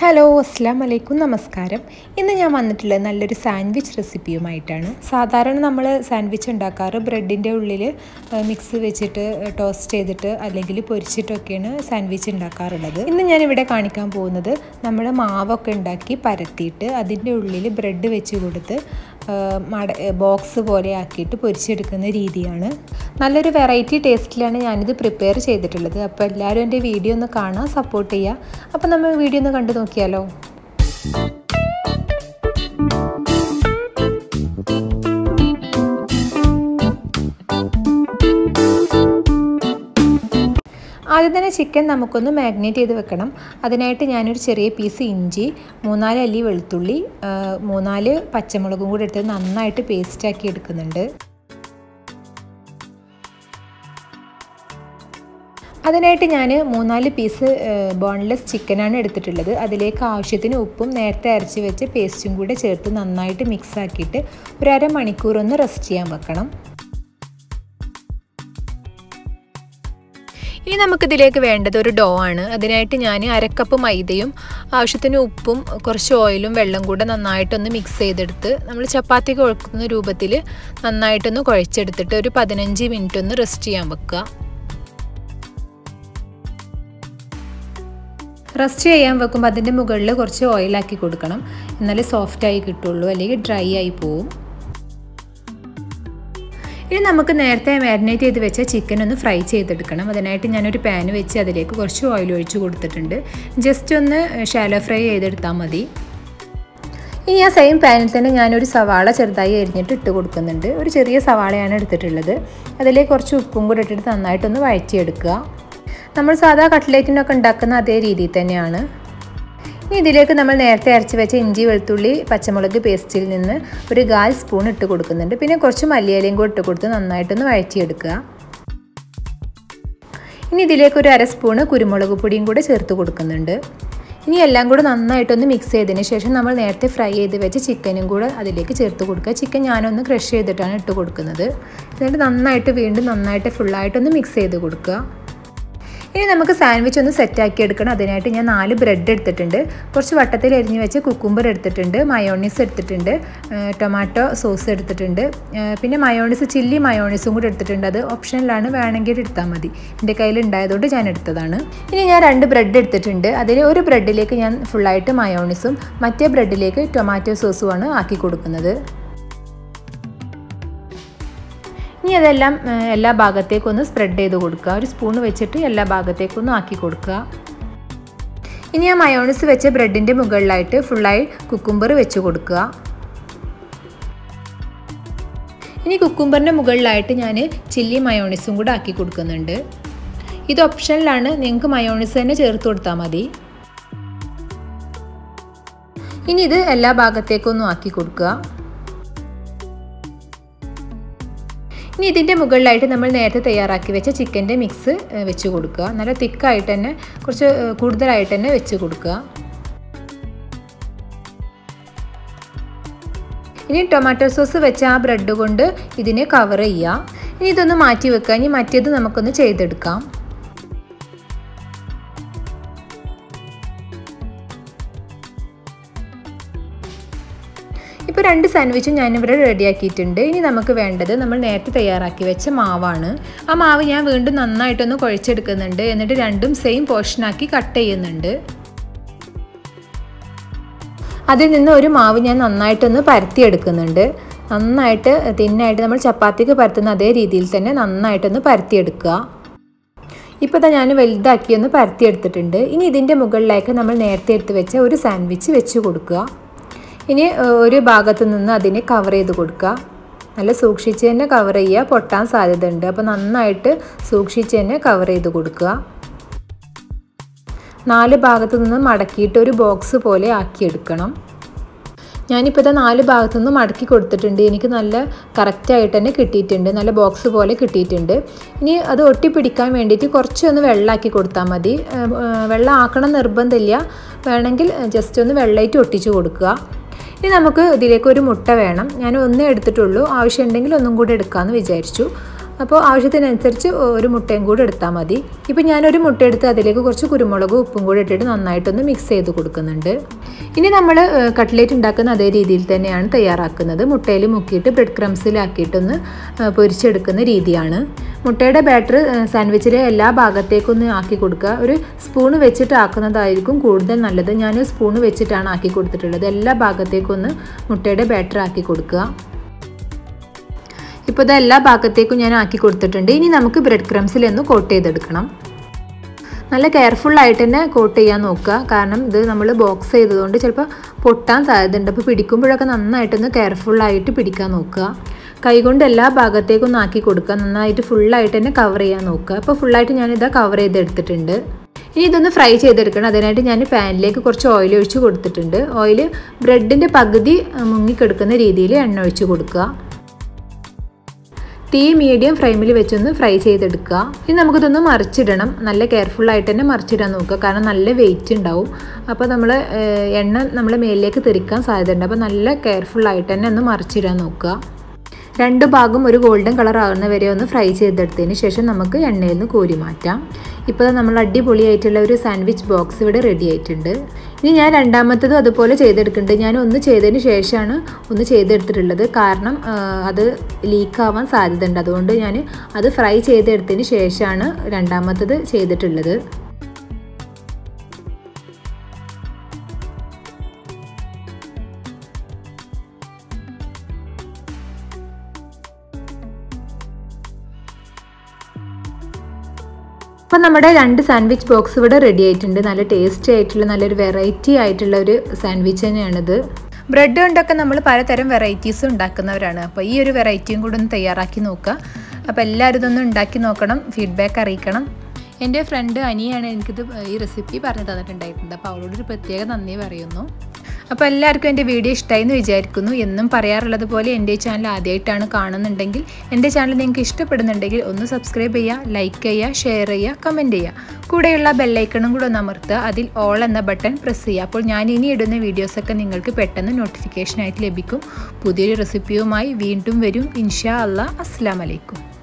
hello അസ്സാം വലൈക്കും നമസ്കാരം ഇന്ന് ഞാൻ വന്നിട്ടുള്ളത് നല്ലൊരു സാൻഡ്വിച്ച് റെസിപ്പിയുമായിട്ടാണ് സാധാരണ നമ്മൾ സാൻഡ്വിച്ച് ഉണ്ടാക്കാറ് ബ്രെഡിൻ്റെ ഉള്ളിൽ മിക്സ് വെച്ചിട്ട് ടോസ്റ്റ് ചെയ്തിട്ട് അല്ലെങ്കിൽ പൊരിച്ചിട്ടൊക്കെയാണ് സാൻഡ്വിച്ച് ഉണ്ടാക്കാറുള്ളത് ഇന്ന് ഞാൻ ഇവിടെ കാണിക്കാൻ പോകുന്നത് നമ്മൾ മാവൊക്കെ ഉണ്ടാക്കി പരത്തിയിട്ട് അതിൻ്റെ ഉള്ളിൽ ബ്രെഡ് വെച്ച് കൊടുത്ത് മട ബോക്സ് പോലെ ആക്കിയിട്ട് പൊരിച്ചെടുക്കുന്ന രീതിയാണ് നല്ലൊരു വെറൈറ്റി ടേസ്റ്റിലാണ് ഞാനിത് പ്രിപ്പയർ ചെയ്തിട്ടുള്ളത് അപ്പോൾ എല്ലാവരും എൻ്റെ വീഡിയോ ഒന്ന് കാണാൻ സപ്പോർട്ട് ചെയ്യുക അപ്പോൾ നമ്മൾ വീഡിയോ ഒന്ന് കണ്ടു നോക്കിയാലോ ആദ്യം തന്നെ ചിക്കൻ നമുക്കൊന്ന് മാഗ്നേറ്റ് ചെയ്ത് വെക്കണം അതിനായിട്ട് ഞാനൊരു ചെറിയ പീസ് ഇഞ്ചി മൂന്നാല് അല്ലി വെളുത്തുള്ളി മൂന്നാല് പച്ചമുളകും കൂടി എടുത്ത് നന്നായിട്ട് പേസ്റ്റാക്കി എടുക്കുന്നുണ്ട് അതിനായിട്ട് ഞാൻ മൂന്നാല് പീസ് ബോൺലെസ് ചിക്കനാണ് എടുത്തിട്ടുള്ളത് അതിലേക്ക് ആവശ്യത്തിന് ഉപ്പും നേരത്തെ അരച്ച് വെച്ച് പേസ്റ്റും കൂടെ ചേർത്ത് നന്നായിട്ട് മിക്സ് ആക്കിയിട്ട് ഒരു അരമണിക്കൂർ ഒന്ന് റെസ്റ്റ് ചെയ്യാൻ വെക്കണം ഇനി നമുക്കിതിലേക്ക് വേണ്ടത് ഒരു ഡോ ആണ് അതിനായിട്ട് ഞാൻ അരക്കപ്പ് മൈദയും ആവശ്യത്തിന് ഉപ്പും കുറച്ച് ഓയിലും വെള്ളം കൂടെ നന്നായിട്ടൊന്ന് മിക്സ് ചെയ്തെടുത്ത് നമ്മൾ ചപ്പാത്തി കുഴക്കുന്ന രൂപത്തിൽ നന്നായിട്ടൊന്ന് കുഴച്ചെടുത്തിട്ട് ഒരു പതിനഞ്ച് മിനിറ്റ് ഒന്ന് റെസ്റ്റ് ചെയ്യാൻ വെക്കുക റെസ്റ്റ് ചെയ്യാൻ വെക്കുമ്പോൾ അതിൻ്റെ മുകളിൽ കുറച്ച് ഓയിലാക്കി കൊടുക്കണം എന്നാലേ സോഫ്റ്റായി കിട്ടുള്ളൂ അല്ലെങ്കിൽ ഡ്രൈ ആയി പോവും ഇനി നമുക്ക് നേരത്തെ മാരിനേറ്റ് ചെയ്ത് വെച്ച ചിക്കൻ ഒന്ന് ഫ്രൈ ചെയ്തെടുക്കണം അതിനായിട്ട് ഞാനൊരു പാൻ വെച്ച് അതിലേക്ക് കുറച്ച് ഓയിൽ ഒഴിച്ച് കൊടുത്തിട്ടുണ്ട് ജസ്റ്റ് ഒന്ന് ഷാലോ ഫ്രൈ ചെയ്തെടുത്താൽ മതി ഇനി ആ സെയിം പാനിൽ തന്നെ ഞാനൊരു സവാള ചെറുതായി അരിഞ്ഞിട്ട് ഇട്ട് കൊടുക്കുന്നുണ്ട് ഒരു ചെറിയ സവാളയാണ് എടുത്തിട്ടുള്ളത് അതിലേക്ക് കുറച്ച് ഉപ്പും കൂടെ ഇട്ടിട്ട് നന്നായിട്ടൊന്ന് വഴറ്റിയെടുക്കുക നമ്മൾ സാധാ കട്ട്ലേറ്റിനൊക്കെ ഉണ്ടാക്കുന്ന അതേ രീതിയിൽ തന്നെയാണ് ഇനി ഇതിലേക്ക് നമ്മൾ നേരത്തെ അരച്ച് വെച്ച ഇഞ്ചി വെളുത്തുള്ളി പച്ചമുളക് പേസ്റ്റിൽ നിന്ന് ഒരു കാൽ സ്പൂൺ ഇട്ട് കൊടുക്കുന്നുണ്ട് പിന്നെ കുറച്ച് മല്ലിയിലയും കൂടി ഇട്ട് കൊടുത്ത് നന്നായിട്ടൊന്ന് വഴറ്റിയെടുക്കുക ഇനി ഇതിലേക്ക് ഒരു അര സ്പൂണ് കുരുമുളക് പൊടിയും കൂടെ ചേർത്ത് കൊടുക്കുന്നുണ്ട് ഇനി എല്ലാം കൂടെ നന്നായിട്ടൊന്ന് മിക്സ് ചെയ്തതിന് ശേഷം നമ്മൾ നേരത്തെ ഫ്രൈ ചെയ്ത് വെച്ച് ചിക്കനും കൂടെ അതിലേക്ക് ചേർത്ത് കൊടുക്കുക ചിക്കൻ ഞാനൊന്ന് ക്രഷ് ചെയ്തിട്ടാണ് ഇട്ട് കൊടുക്കുന്നത് എന്നിട്ട് നന്നായിട്ട് വീണ്ടും നന്നായിട്ട് ഫുള്ളായിട്ടൊന്ന് മിക്സ് ചെയ്ത് കൊടുക്കുക ഇനി നമുക്ക് സാൻഡ്വിച്ച് ഒന്ന് സെറ്റാക്കി എടുക്കണം അതിനായിട്ട് ഞാൻ നാല് ബ്രെഡ് എടുത്തിട്ടുണ്ട് കുറച്ച് വട്ടത്തിൽ എരിഞ്ഞ് വെച്ച് കുക്കുംബർ എടുത്തിട്ടുണ്ട് മയോണീസ് എടുത്തിട്ടുണ്ട് ടൊമാറ്റോ സോസ് എടുത്തിട്ടുണ്ട് പിന്നെ മയോണീസ് ചില്ലി മയോണീസും കൂടി എടുത്തിട്ടുണ്ട് അത് ഓപ്ഷനിലാണ് വേണമെങ്കിൽ എടുത്താൽ മതി എൻ്റെ കയ്യിൽ ഉണ്ടായതുകൊണ്ട് ഞാൻ എടുത്തതാണ് ഇനി ഞാൻ രണ്ട് ബ്രെഡ് എടുത്തിട്ടുണ്ട് അതിൽ ഒരു ബ്രെഡിലേക്ക് ഞാൻ ഫുള്ളായിട്ട് മയോണീസും മറ്റേ ബ്രെഡിലേക്ക് ടൊമാറ്റോ സോസുമാണ് ആക്കി കൊടുക്കുന്നത് ഇനി അതെല്ലാം എല്ലാ ഭാഗത്തേക്കും ഒന്ന് സ്പ്രെഡ് ചെയ്ത് കൊടുക്കുക ഒരു സ്പൂൺ വെച്ചിട്ട് എല്ലാ ഭാഗത്തേക്കൊന്നും ആക്കി കൊടുക്കുക ഇനി ആ മയോണീസ് വെച്ച ബ്രെഡിൻ്റെ മുകളിലായിട്ട് ഫുള്ളായി കുക്കുംബർ വെച്ച് കൊടുക്കുക ഇനി കുക്കുംബറിൻ്റെ മുകളിലായിട്ട് ഞാൻ ചില്ലി മയോണീസും കൂടെ ആക്കി കൊടുക്കുന്നുണ്ട് ഇത് ഓപ്ഷനിലാണ് നിങ്ങൾക്ക് മയോണീസ് തന്നെ ചേർത്ത് കൊടുത്താൽ മതി ഇനി ഇത് എല്ലാ ഭാഗത്തേക്കൊന്നും ആക്കി കൊടുക്കുക ഇനി ഇതിൻ്റെ മുകളിലായിട്ട് നമ്മൾ നേരത്തെ തയ്യാറാക്കി വെച്ച ചിക്കൻ്റെ മിക്സ് വെച്ച് കൊടുക്കുക നല്ല തിക്കായിട്ട് തന്നെ കുറച്ച് കൂടുതലായിട്ട് തന്നെ വെച്ച് കൊടുക്കുക ഇനി ടൊമാറ്റോ സോസ് വെച്ച ആ ബ്രെഡ് കൊണ്ട് ഇതിനെ കവർ ചെയ്യുക ഇനി ഇതൊന്ന് മാറ്റി വെക്കുക ഇനി മറ്റേത് നമുക്കൊന്ന് ചെയ്തെടുക്കാം ഇപ്പോൾ രണ്ട് സാൻഡ്വിച്ചും ഞാനിവിടെ റെഡിയാക്കിയിട്ടുണ്ട് ഇനി നമുക്ക് വേണ്ടത് നമ്മൾ നേരത്തെ തയ്യാറാക്കി വെച്ച മാവാണ് ആ മാവ് ഞാൻ വീണ്ടും നന്നായിട്ടൊന്ന് കുഴച്ചെടുക്കുന്നുണ്ട് എന്നിട്ട് രണ്ടും സെയിം പോർഷനാക്കി കട്ട് ചെയ്യുന്നുണ്ട് അതിൽ നിന്ന് ഒരു മാവ് ഞാൻ നന്നായിട്ടൊന്ന് പരത്തിയെടുക്കുന്നുണ്ട് നന്നായിട്ട് തിന്നായിട്ട് നമ്മൾ ചപ്പാത്തിക്ക് പരത്തുന്ന അതേ രീതിയിൽ തന്നെ നന്നായിട്ടൊന്ന് പരത്തിയെടുക്കുക ഇപ്പോൾ തന്നെ ഞാൻ വലുതാക്കി ഒന്ന് പരത്തിയെടുത്തിട്ടുണ്ട് ഇനി ഇതിൻ്റെ മുകളിലേക്ക് നമ്മൾ നേരത്തെ എടുത്ത് വെച്ച ഒരു സാൻഡ്വിച്ച് വെച്ച് കൊടുക്കുക ഇനി ഒരു ഭാഗത്തു നിന്ന് അതിനെ കവർ ചെയ്ത് കൊടുക്കുക നല്ല സൂക്ഷിച്ച് തന്നെ കവർ ചെയ്യുക പൊട്ടാൻ സാധ്യതയുണ്ട് അപ്പോൾ നന്നായിട്ട് സൂക്ഷിച്ച് തന്നെ കവർ ചെയ്ത് കൊടുക്കുക നാല് ഭാഗത്തു നിന്ന് മടക്കിയിട്ട് ഒരു ബോക്സ് പോലെ ആക്കിയെടുക്കണം ഞാനിപ്പോൾ ഇതാ നാല് ഭാഗത്തു നിന്ന് മടക്കി കൊടുത്തിട്ടുണ്ട് എനിക്ക് നല്ല കറക്റ്റായിട്ട് തന്നെ കിട്ടിയിട്ടുണ്ട് നല്ല ബോക്സ് പോലെ കിട്ടിയിട്ടുണ്ട് ഇനി അത് ഒട്ടിപ്പിടിക്കാൻ വേണ്ടിയിട്ട് കുറച്ചൊന്ന് വെള്ളമാക്കി കൊടുത്താൽ മതി വെള്ളം ആക്കണം നിർബന്ധമില്ല വേണമെങ്കിൽ ജസ്റ്റ് ഒന്ന് വെള്ളമായിട്ട് ഒട്ടിച്ച് കൊടുക്കുക ഇനി നമുക്ക് ഇതിലേക്ക് ഒരു മുട്ട വേണം ഞാൻ ഒന്നേ എടുത്തിട്ടുള്ളൂ ആവശ്യമുണ്ടെങ്കിൽ ഒന്നും കൂടി എടുക്കാമെന്ന് വിചാരിച്ചു അപ്പോൾ ആവശ്യത്തിനനുസരിച്ച് ഒരു മുട്ടയും കൂടി എടുത്താൽ മതി ഇപ്പോൾ ഞാനൊരു മുട്ട എടുത്ത് അതിലേക്ക് കുറച്ച് കുരുമുളകും ഉപ്പും കൂടി ഇട്ടിട്ട് നന്നായിട്ടൊന്ന് മിക്സ് ചെയ്ത് കൊടുക്കുന്നുണ്ട് ഇനി നമ്മൾ കട്ട്ലേറ്റ് ഉണ്ടാക്കുന്ന അതേ രീതിയിൽ തന്നെയാണ് തയ്യാറാക്കുന്നത് മുട്ടയിൽ മുക്കിയിട്ട് ബ്രെഡ് ക്രംസിലാക്കിയിട്ടൊന്ന് പൊരിച്ചെടുക്കുന്ന രീതിയാണ് മുട്ടയുടെ ബാറ്റർ സാൻഡ്വിച്ചിലെ എല്ലാ ഭാഗത്തേക്കൊന്ന് ആക്കി കൊടുക്കുക ഒരു സ്പൂണ് വെച്ചിട്ട് ആക്കുന്നതായിരിക്കും കൂടുതൽ നല്ലത് ഞാൻ സ്പൂണ് വെച്ചിട്ടാണ് ആക്കി കൊടുത്തിട്ടുള്ളത് എല്ലാ ഭാഗത്തേക്കൊന്ന് മുട്ടയുടെ ബാറ്റർ ആക്കി കൊടുക്കുക ഇപ്പോൾ ഇത് എല്ലാ ഭാഗത്തേക്കും ഞാൻ ആക്കി കൊടുത്തിട്ടുണ്ട് ഇനി നമുക്ക് ബ്രെഡ് ക്രംസിൽ ഒന്ന് കോട്ട് ചെയ്തെടുക്കണം നല്ല കെയർഫുള്ളായിട്ട് തന്നെ കോട്ട് ചെയ്യാൻ നോക്കുക കാരണം ഇത് നമ്മൾ ബോക്സ് ചെയ്തതുകൊണ്ട് ചിലപ്പോൾ പൊട്ടാൻ സാധ്യതയുണ്ട് അപ്പോൾ പിടിക്കുമ്പോഴൊക്കെ നന്നായിട്ടൊന്ന് കെയർഫുള്ളായിട്ട് പിടിക്കാൻ നോക്കുക കൈകൊണ്ട് എല്ലാ ഭാഗത്തേക്കും ഒന്ന് ആക്കി കൊടുക്കുക നന്നായിട്ട് ഫുള്ളായിട്ട് തന്നെ കവർ ചെയ്യാൻ നോക്കുക അപ്പോൾ ഫുള്ളായിട്ട് ഞാനിതാ കവർ ചെയ്തെടുത്തിട്ടുണ്ട് ഇനി ഇതൊന്ന് ഫ്രൈ ചെയ്തെടുക്കണം അതിനായിട്ട് ഞാൻ പാനിലേക്ക് കുറച്ച് ഓയിൽ ഒഴിച്ച് കൊടുത്തിട്ടുണ്ട് ഓയിൽ ബ്രെഡിൻ്റെ പകുതി മുങ്ങിക്കെടുക്കുന്ന രീതിയിൽ എണ്ണ ഒഴിച്ച് കൊടുക്കുക തീ മീഡിയം ഫ്ലെയിമിൽ വെച്ചൊന്ന് ഫ്രൈ ചെയ്തെടുക്കുക ഇനി നമുക്കിതൊന്ന് മറിച്ചിടണം നല്ല കെയർഫുള്ളായിട്ട് തന്നെ മറിച്ചിടാൻ നോക്കുക കാരണം നല്ല വെയിറ്റ് ഉണ്ടാവും അപ്പോൾ നമ്മൾ എണ്ണ നമ്മൾ മേലിലേക്ക് തെറിക്കാൻ സാധ്യതയുണ്ട് അപ്പോൾ നല്ല കെയർഫുള്ളായിട്ട് തന്നെ ഒന്ന് മറിച്ചിടാൻ നോക്കുക രണ്ട് ഭാഗം ഒരു ഗോൾഡൻ കളർ ആകുന്ന വരെ ഒന്ന് ഫ്രൈ ചെയ്തെടുത്തതിന് ശേഷം നമുക്ക് എണ്ണയിൽ നിന്ന് കോരി മാറ്റാം ഇപ്പോൾ നമ്മൾ അടിപൊളിയായിട്ടുള്ള ഒരു സാൻഡ്വിച്ച് ബോക്സ് ഇവിടെ റെഡി ആയിട്ടുണ്ട് ഇനി ഞാൻ രണ്ടാമത്തതും അതുപോലെ ചെയ്തെടുക്കുന്നുണ്ട് ഞാൻ ഒന്ന് ചെയ്തതിന് ശേഷമാണ് ഒന്ന് ചെയ്തെടുത്തിട്ടുള്ളത് കാരണം അത് ലീക്കാവാൻ സാധ്യതയുണ്ട് അതുകൊണ്ട് ഞാൻ അത് ഫ്രൈ ചെയ്തെടുത്തതിന് ശേഷമാണ് രണ്ടാമത്തത് ചെയ്തിട്ടുള്ളത് അപ്പം നമ്മുടെ രണ്ട് സാൻഡ്വിച്ച് ബോക്സ് ഇവിടെ റെഡി ആയിട്ടുണ്ട് നല്ല ടേസ്റ്റി ആയിട്ടുള്ള നല്ലൊരു വെറൈറ്റി ആയിട്ടുള്ള ഒരു സാൻഡ്വിച്ച് തന്നെയാണിത് ബ്രെഡ് കൊണ്ടൊക്കെ നമ്മൾ പലതരം വെറൈറ്റീസ് ഉണ്ടാക്കുന്നവരാണ് അപ്പോൾ ഈ ഒരു വെറൈറ്റിയും കൂടെ ഒന്ന് തയ്യാറാക്കി നോക്കുക അപ്പോൾ എല്ലാവരും ഇതൊന്ന് ഉണ്ടാക്കി നോക്കണം ഫീഡ്ബാക്ക് അറിയിക്കണം എൻ്റെ ഫ്രണ്ട് അനിയാണ് എനിക്കിത് ഈ റെസിപ്പി പറഞ്ഞു തന്നിട്ടുണ്ടായിരുന്നത് അപ്പോൾ അവളോടൊരു പ്രത്യേക നന്ദി പറയുന്നു അപ്പോൾ എല്ലാവർക്കും എൻ്റെ വീഡിയോ ഇഷ്ടമായി എന്ന് വിചാരിക്കുന്നു എന്നും പറയാറുള്ളത് പോലെ എൻ്റെ ചാനൽ ആദ്യമായിട്ടാണ് കാണുന്നുണ്ടെങ്കിൽ എൻ്റെ ചാനൽ നിങ്ങൾക്ക് ഇഷ്ടപ്പെടുന്നുണ്ടെങ്കിൽ ഒന്ന് സബ്സ്ക്രൈബ് ചെയ്യുക ലൈക്ക് ചെയ്യുക ഷെയർ ചെയ്യുക കമൻറ്റ് ചെയ്യുക കൂടെയുള്ള ബെല്ലൈക്കണും കൂടെ ഒന്ന് അമർത്തുക അതിൽ ഓൾ എന്ന ബട്ടൺ പ്രസ് ചെയ്യുക അപ്പോൾ ഞാൻ ഇനി ഇടുന്ന വീഡിയോസൊക്കെ നിങ്ങൾക്ക് പെട്ടെന്ന് നോട്ടിഫിക്കേഷനായിട്ട് ലഭിക്കും പുതിയൊരു റെസിപ്പിയുമായി വീണ്ടും വരും ഇൻഷാ അല്ലാ അസ്സാം വലൈക്കും